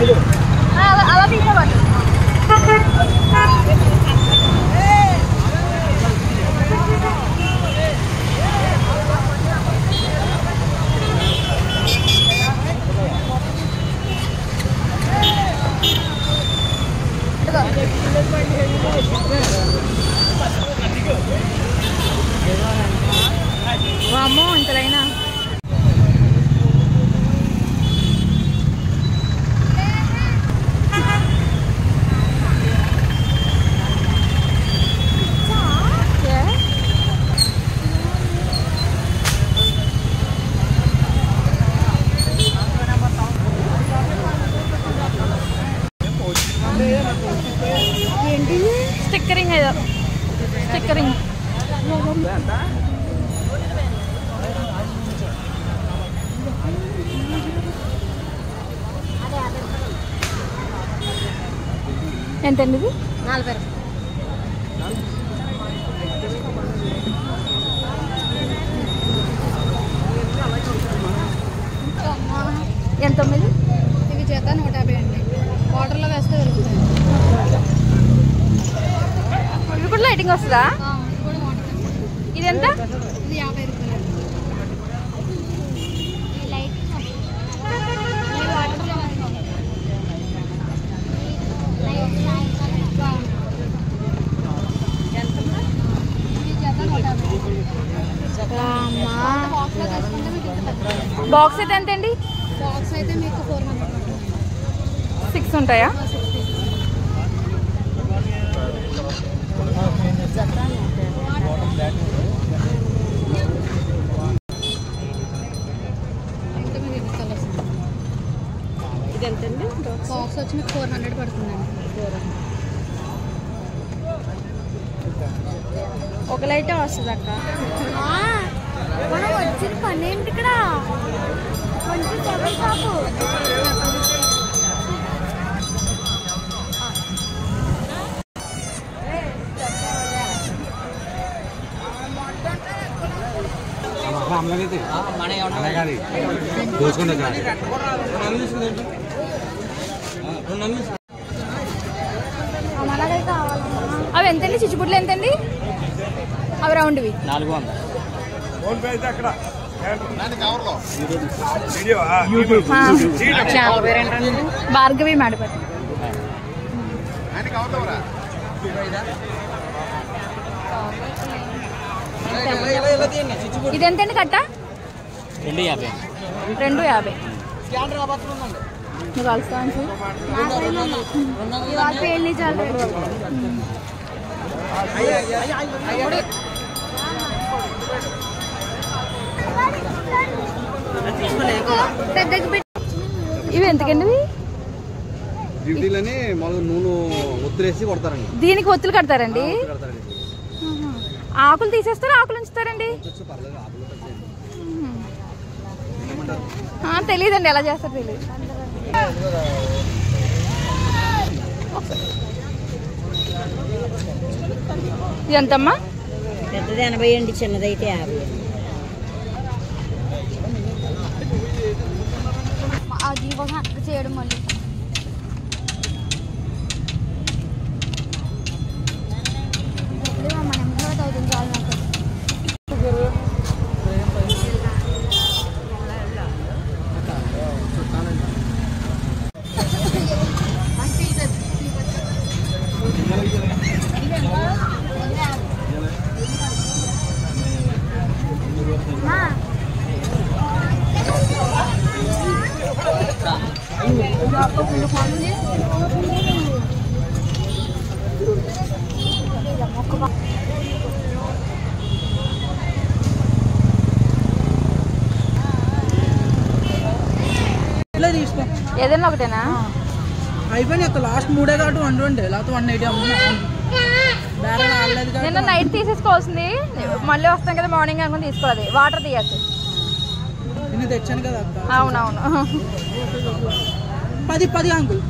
అలా అలా తీసేవాడు వామ్మో ఇంతలైనా ఏంటి స్టిక్కరింగ్ ఏదో స్టిక్కరింగ్ ఎంతండి ఇది నలభై ఎంత తొమ్మిది ఇవి చేత నూట యాభై అండి వాటర్లో వేస్తే వెలుగుతాయి ఇవి కూడా లైటింగ్ వస్తుందా ఆ, ఇది కూడా వాటర్ ఇది ఎంత ఇది యాభై రూపాయలు ఈ లైటింగ్ ఈ వాటర్లో వేస్తాం. బాగుంది. ఇది చేత నూట యాభై బాక్స్లో తీసుకుంటే మీకు ఇంత పెద్ద బాక్స్ అయితే ఎంత అండి బాక్స్ అయితే మీకు ఫోర్ హండ్రెడ్ పడుతుంది సిక్స్ ఉంటాయా ఇంకా మీకు ఎన్ని కలర్స్ ఇది ఎంతండి బాక్స్ వచ్చి మీకు ఫోర్ హండ్రెడ్ పడుతుందండి ఒక లైటే వస్తుంది అక్క మనం వచ్చిన పని ఏంటి ఇక్కడ మంచి సెవెన్ షాపు అమ్మగైతే అనగాది దోచుకుంటా మనకైతే కావాలమ్మా అవి ఎంతండి చిచ్చుపుట్లు ఎంతండి అవి రౌండ్వి నాలుగు వందలు భార్గవి మాడిపట్టి ఇది ఎంతండి కట్ట రెండు యాభై రెండు యాభై నువ్వు కలుస్తా ఇవాళ పెళ్లి చాలు పెద్దకి పెట్టి ఇవి ఎంతకండి ఇవి డ్యూటీలని మామూలుగా నూనె ఒత్తులేసి కొడతారండి దీనికి ఒత్తులు కడతారండి కడతారండి ఆకులు తీసేస్తారా ఆకులు ఉంచుతారండి పర్లేదు ఆకులు కట్టేయండి. ఆ, తెలీదండి ఎలా చేస్తారో తెలియదు ఇది ఎంతమ్మా పెద్దది ఎనభై అండి చిన్నదైతే యాభై దీనికోసం అక్కడ చేయడం మళ్ళీ మన ఎంప్లాయ్ అవుతుంది చాలు నాకు ఇట్లా తీసుకో ఏదైనా ఒకటేనా అయిపోయినాయి అక్క లాస్ట్ మూడే కాబట్టి వన్ ట్వంటీ లేకపోతే వన్ ఎయిటీ అమ్మున్నా బేరం ఆడలేదు నిన్న కాబట్టి నైట్ తీసేసుకోవాల్సింది మళ్ళీ వస్తాం కదా మార్నింగ్ అనుకుని తీసుకోవాలి వాటర్ తీయచ్చు నేను తెచ్చాను కదా అక్క అవునవును పది పది అంకుల్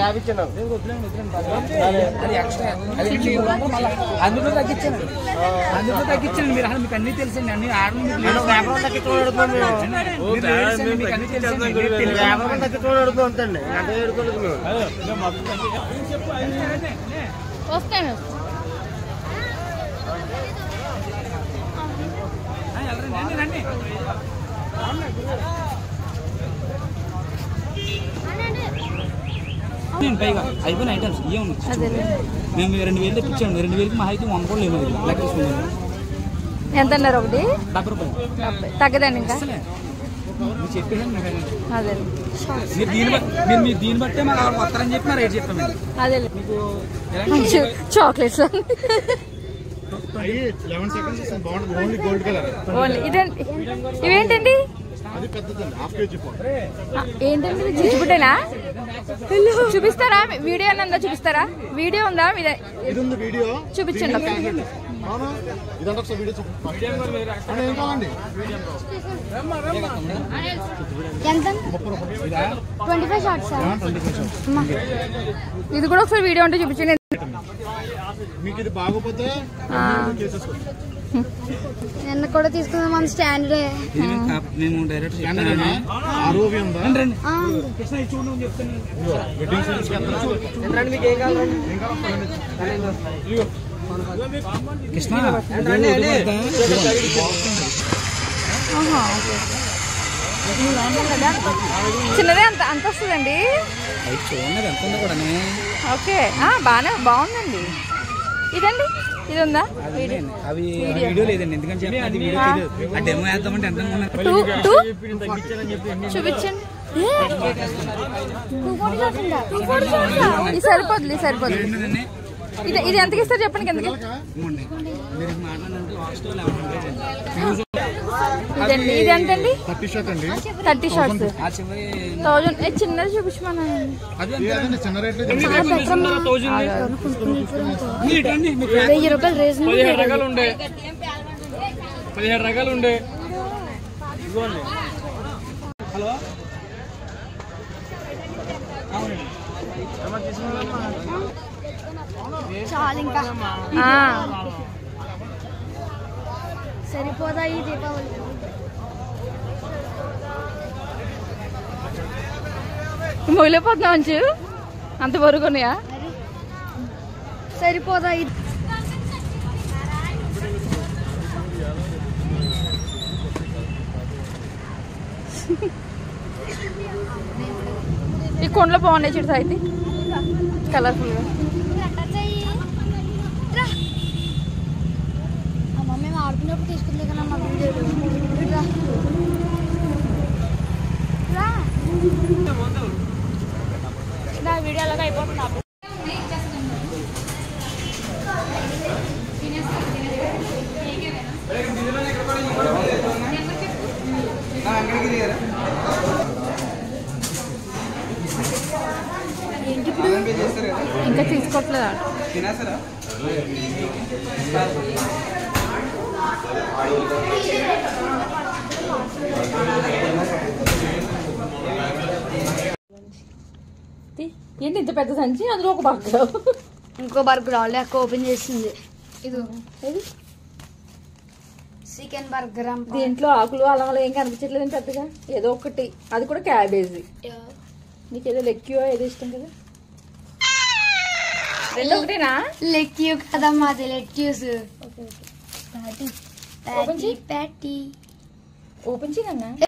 అది ఎక్స్ట్రా అది ఎన్ని మూడు వందలు మళ్ళా అందులో తగ్గించాను అందులో తగ్గించాను మీరు అసలు మీకు అన్ని తెలుసండి అన్ని ఆడలు మీకు లేదు. మీరు లేడీస్ మీకు అన్ని తెలుసండి మీకు తెలియదు. వస్తాను ఆ, వెళ్ళండి, రండి, రండి. నేను పైగా అయిపోయిన ఐటమ్స్ ఇవే ఉన్నాయి మేము రెండు వేలు తెప్పించాము రెండు వేలకి మా అయితే వంద కూడా లేదు లెక్క తీసుకున్నాను ఎంత అన్నారు ఒకటి డెబ్బై రూపాయలు డెబ్బై తగ్గదండి ఇంకా అసలే మీరు చెప్పేసాను మీకు అన్నీ. అదే మీరు దీన్ని బట్టి మీరు మీరు దీన్ని బట్టే మాకు అక్కడ వస్తారని చెప్పి మా రేట్ చెప్పాము మేము. అదే మీకు ఎలాంటి చాక్లెట్స్ లెవెన్ సెకండ్స్ బాగుంటుంది ఓన్లీ గోల్డ్ కలర్ ఓన్లీ ఇదేంటి ఇవేంటండి అది పెద్దదండి హాఫ్ కేజీ ఫోన్ ఆ, ఏంటండి ఇది చిచ్చుబుడ్డేనా చూపిస్తారా వీడియో ఉందా చూపిస్తారా వీడియో ఉందా మీదే ఇది ఉంది వీడియో చూపించండి ఒకసారి. అవునా ఇదంతా ఒకసారి వీడియో చూపి అంటే ఏం కావాలండి ఎంత ట్వంటీ ఫైవ్ షార్ట్స్ ఇది కూడా ఒకసారి వీడియో ఉంటే చూపించండి మీకు ఇది బాగోపోతే ఆ, చేసేసుకోండి నిన్న కూడా తీసుకుందాం మన స్టాండ్ ఇది మేము కాప్- నేను డైరెక్ట్ స్కానర్ చెప్తాను ఆర్ఓవి ఉందా రండి, రండి కృష్ణ ఇది చూడు నువ్వు చెప్తాను వెడ్డింగ్ సర్వీస్ కృష్ణ ఇది వద్దా? ఆహా, ఓకే. చిన్నదే అంత అంత వస్తుందండి అది చూడండి అది ఎంత ఉందో కూడానే ఓకే ఆ, బాగానే బాగుందండి ఇదండి ఇది ఉందా అవి అవి వీడియో లేదండి ఎందుకంటే చెప్పి అది వీడియో తెలియదు ఆ డెమో వేద్దామంటే ఎంత ఉన్నాయి టూ టూ చూపించండి ఇది సరిపోదు ఇది సరిపోదు ఏంటంటే ఇది ఇది ఎంతకి ఇస్తారు చెప్పండి కిందకి ఇవ్వండి. మీరు మాట్లాడినంటే లాస్ట్ లెవెన్ హండ్రెడ్ ఇదండి ఇది ఎంతండి థర్టీ షర్ట్ అండి థర్టీ షార్ట్స్ ఆ చివరి థౌజండ్ చిన్నది చూపించమన్నా అది ఇది అదండి చిన్న రేట్ మీరు రండి మీకు వెయ్యి రూపాయలు రేజ్ పదిహేడు రకాలు ఉండే పదిహేడు రకాలు ఉండే హలో చాలు ఇంకా ఆ, సరిపోదా ఈ దీపావళి మొగిలిపోతున్నావు అంచు అంత బరువు ఉన్నాయా సరిపోదా ఈ ఈ కొండలో బాగున్నాయి చూడు అయితే కలర్ఫుల్ గా అమ్మ మేము ఆడుకున్నప్పుడు తీసుకుంది కదా మా వీడియోలు రా. రా. నా వీడియో అలాగా అయిపోతున్నా ఇంకా తీసుకోవట్లేదా ఏంటి ఇంత పెద్ద సంచి అందులో ఒక బర్గర్ ఇంకో బర్గర్ ఆల్రెడీ అక్క ఓపెన్ చేసింది ఇది చికెన్ బర్గర్ దీంట్లో ఆకులు అల్లం ఏం కనిపించట్లేదు పెద్దగా ఏదో ఒకటి అది కూడా క్యాబేజీ నీకు ఏదో లెక్కియో ఏదో ఇష్టం కదా రెండు ఒకటేనా లెక్యూ కదమ్మా అది lettuce okay okay patty Open patty patty open చేయనన్నా